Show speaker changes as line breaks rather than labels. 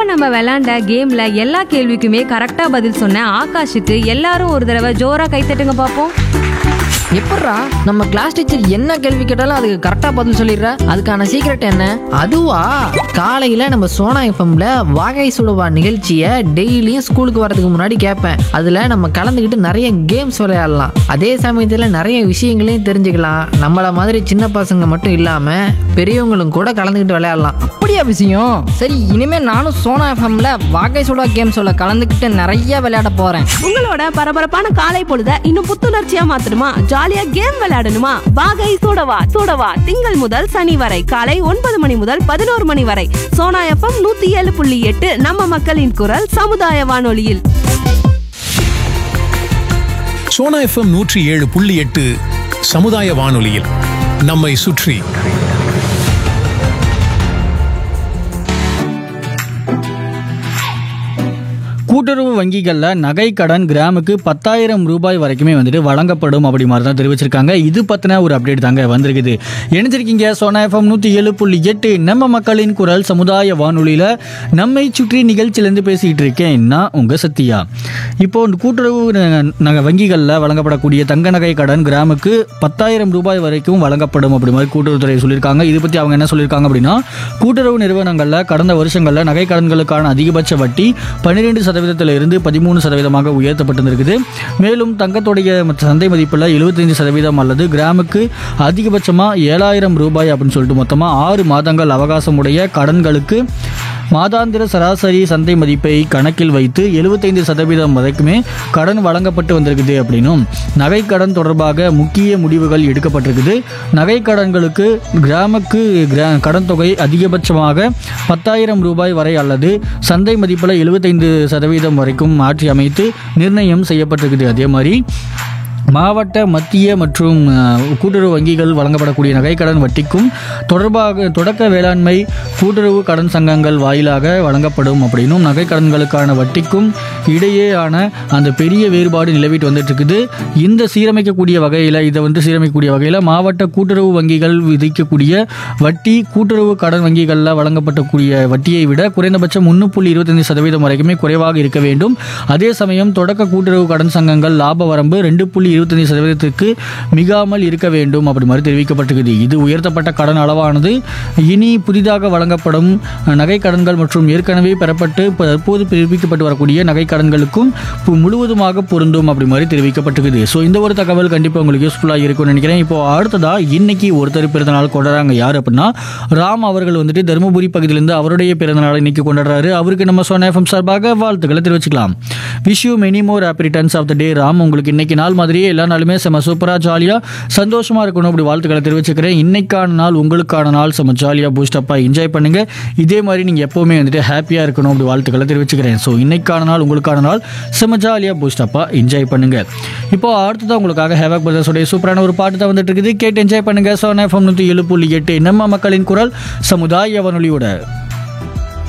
இப்ப நம்ம விளையாண்ட கேம்ல எல்லா கேள்விக்குமே கரெக்டா பதில் சொன்ன ஆகாஷுக்கு எல்லாரும் ஒரு தடவை ஜோரா கைத்தட்டுங்க பாப்போம்
எப்பட்றா நம்ம கிளாஸ் டீச்சர் என்ன கேள்வி கேட்டாலும் அதுக்கு கரெக்டா பதில் சொல்லிடுற அதுக்கான சீக்ரெட் என்ன அதுவா காலையில நம்ம சோனா எஃப்எம்ல வாகை சுடுவா நிகழ்ச்சியை டெய்லியும் ஸ்கூலுக்கு வரதுக்கு முன்னாடி கேட்பேன் அதுல நம்ம கலந்துக்கிட்டு நிறைய கேம்ஸ் விளையாடலாம் அதே சமயத்துல நிறைய விஷயங்களையும் தெரிஞ்சுக்கலாம் நம்மள மாதிரி சின்ன பசங்க மட்டும் இல்லாம பெரியவங்களும் கூட கலந்துக்கிட்டு விளையாடலாம்
அப்படியா விஷயம் சரி இனிமே நானும் சோனா எஃப்எம்ல வாகை சுடா கேம் சொல்ல கலந்துக்கிட்டு நிறைய விளையாட போறேன்
உங்களோட பரபரப்பான காலை பொழுத இன்னும் புத்துணர்ச்சியா மாத்தணுமா ஜாலியா கேம் விளையாடணுமா வாகை சூடவா சூடவா திங்கள் முதல் சனி வரை காலை ஒன்பது மணி முதல் பதினோரு மணி வரை சோனா எஃப்எம் நூத்தி ஏழு புள்ளி எட்டு நம்ம மக்களின் குரல் சமுதாய வானொலியில்
சோனா எஃப்எம் நூற்றி ஏழு புள்ளி எட்டு சமுதாய வானொலியில் நம்மை சுற்றி
கூட்டுறவு வங்கிகளில் நகை கடன் கிராமுக்கு பத்தாயிரம் ரூபாய் வரைக்குமே வந்துட்டு வழங்கப்படும் அப்படி மாதிரி தான் தெரிவிச்சிருக்காங்க இது பற்றின ஒரு அப்டேட் தாங்க வந்திருக்குது இணைஞ்சிருக்கீங்க சோனா எஃப்எம் நூற்றி ஏழு புள்ளி எட்டு நம்ம மக்களின் குரல் சமுதாய வானொலியில் நம்மை சுற்றி நிகழ்ச்சியிலேருந்து பேசிகிட்டு இருக்கேன் நான் உங்கள் சத்யா இப்போ இந்த கூட்டுறவு ந- நகை வங்கிகளில் வழங்கப்படக்கூடிய தங்க நகை கடன் கிராமுக்கு பத்தாயிரம் ரூபாய் வரைக்கும் வழங்கப்படும் அப்படி மாதிரி கூட்டுறவுத்துறை சொல்லியிருக்காங்க இது பற்றி அவங்க என்ன சொல்லியிருக்காங்க அப்படின்னா கூட்டுறவு நிறுவனங்களில் கடந்த வருஷங்களில் நகை கடன்களுக்கான அதிகபட்ச வட்டி பன்னிரெண்டு சதவீதத்தில் இருந்து பதிமூணு சதவீதமாக உயர்த்தப்பட்டிருக்குது மேலும் தங்கத்துடைய மற்ற சந்தை மதிப்பில் எழுபத்தைந்து சதவீதம் அல்லது கிராமுக்கு அதிகபட்சமாக ஏழாயிரம் ரூபாய் அப்படின்னு சொல்லிட்டு மொத்தமாக ஆறு மாதங்கள் அவகாசமுடைய கடன்களுக்கு மாதாந்திர சராசரி சந்தை மதிப்பை கணக்கில் வைத்து எழுபத்தைந்து சதவீதம் வரைக்குமே கடன் வழங்கப்பட்டு வந்திருக்குது அப்படின்னும் நகை கடன் தொடர்பாக முக்கிய முடிவுகள் எடுக்கப்பட்டிருக்குது நகை கடன்களுக்கு கிராமுக்கு கிரா கடன் தொகை அதிகபட்சமாக பத்தாயிரம் ரூபாய் வரை அல்லது சந்தை மதிப்பில் எழுபத்தைந்து சதவீதம் வரைக்கும் மாற்றி அமைத்து நிர்ணயம் செய்யப்பட்டிருக்குது அதே மாதிரி மாவட்ட மத்திய மற்றும் அஹ், கூட்டுறவு வங்கிகள் வழங்கப்படக்கூடிய நகைக்கடன் வட்டிக்கும் தொடர்பாக தொடக்க வேளாண்மை கூட்டுறவு கடன் சங்கங்கள் வாயிலாக வழங்கப்படும் அப்படின்னும் நகைக்கடன்களுக்கான வட்டிக்கும் இடையேயான அந்த பெரிய வேறுபாடு நிலவிட்டு வந்துட்டு இருக்குது இந்த சீரமைக்கக்கூடிய வகையில் இதை வந்து சீரமைக்கக்கூடிய வகையில் மாவட்ட கூட்டுறவு வங்கிகள் விதிக்கக்கூடிய வட்டி கூட்டுறவு கடன் வங்கிகளில் வழங்கப்படக்கூடிய வட்டியை விட குறைந்தபட்சம் ஒன்று புள்ளி இருபத்தைந்து சதவீதம் வரைக்குமே குறைவாக இருக்க வேண்டும் அதே சமயம் தொடக்க கூட்டுறவு கடன் சங்கங்கள் லாப வரம்பு ரெண்டு புள்ளி இருபத்தஞ்சு சதவீதத்துக்கு மிகாமல் இருக்க வேண்டும் அப்படி மாதிரி தெரிவிக்கப்பட்டிருக்குது இது உயர்த்தப்பட்ட கடன் அளவானது இனி புதிதாக வழங்கப்படும் நகை கடன்கள் மற்றும் ஏற்கனவே பெறப்பட்டு இப்ப தற்போது பிறப்பிக்கப்பட்டு வரக்கூடிய நகை கடன்களுக்கும் பு- முழுவதுமாக பொருந்தும் அப்படி மாதிரி தெரிவிக்கப்பட்டிருக்குது ஸோ இந்த ஒரு தகவல் கண்டிப்பாக உங்களுக்கு யூஸ்ஃபுல்லாக இருக்கும்னு நினைக்கிறேன் இப்போ அடுத்ததா இன்னைக்கு ஒருத்தர் பிறந்தநாள் கொண்டாடுறாங்க யார் அப்படின்னா ராம் அவர்கள் வந்துட்டு தருமபுரி பகுதியிலிருந்து அவருடைய பிறந்தநாளை இன்னைக்கு கொண்டாடுறாரு அவருக்கு நம்ம சோனா எஃப்எம் சார்பாக வாழ்த்துக்களை தெரிவிச்சுக்கலாம் wish you many more happy returns of the day Ram உங்களுக்கு இன்னைக்கு நாள் மாதிரியே எல்லா நாளுமே செம சூப்பராக ஜாலியாக சந்தோஷமாக இருக்கணும் அப்படி வாழ்த்துக்களை தெரிவிச்சுக்கிறேன் இன்னைக்கான நாள் உங்களுக்கான நாள் செம ஜாலியாக பூஸ்டப்பாக என்ஜாய் பண்ணுங்க இதே மாதிரி நீங்கள் எப்போவுமே வந்துட்டு ஹாப்பியாக இருக்கணும் அப்படி வாழ்த்துக்களை தெரிவிச்சுக்கிறேன் ஸோ இன்னைக்கான நாள் உங்களுக்கான நாள் செம ஜாலியாக பூஸ்டப்பாக என்ஜாய் பண்ணுங்க இப்போ அடுத்ததான் உங்களுக்காக ஹேவாக் பிரதர்ஸோடைய சூப்பரான ஒரு பாட்டு தான் வந்துட்டு இருக்குது கேட்டு என்ஜாய் பண்ணுங்க சோனா எஃப்எம் நூற்றி ஏழு புள்ளி எட்டு நம்ம மக்களின் குரல் சமுதாய வானொலியோட